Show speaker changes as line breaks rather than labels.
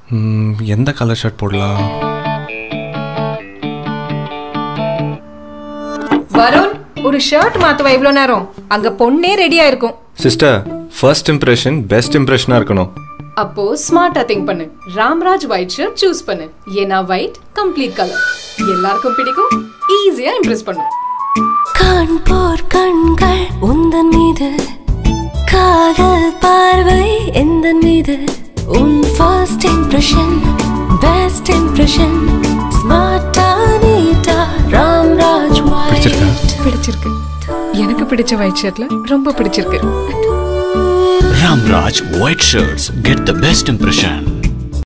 ம், எந்த colour shirt போடலாம்
வருண் ஒரு ஷர்ட் மாத்துவா இவ்ளோ நேரம் அங்க பொண்ணே ரெடியா இருக்கும்
சிஸ்டர் ஃபர்ஸ்ட் இம்ப்ரெஷன் பெஸ்ட் இம்ப்ரெஷனாக இருக்கணும்
அப்போ ஸ்மார்ட்டா திங்க் பண்ணு ராம்ராஜ் ஒயிட் ஷர்ட் சூஸ் பண்ணு ஏன்னா ஒயிட் கம்ப்ளீட் கலர் எல்லாருக்கும் பிடிக்கும் ஈஸியா இம்ப்ரெஸ் பண்ணும்
காண்போர் கண்கள் உந்தன் மீது காதல் பார்வை எந்த மீது உன் ஃபர்ஸ்ட் இம்ப்ரெஷன் பெஸ்ட் இம்ப்ரெஷன் ஸ்மார்ட்டா நீட்டா ராம்ராஜ்
பிடிச்சிருக்கா?
ஒயிட்
பிடிச்சிருக்கு எனக்கு பிடிச்ச ஒயிட் ஷர்ட்ல ரொம்ப பிடிச்சிருக்கு
Ramraj White Shirts. Get the best impression.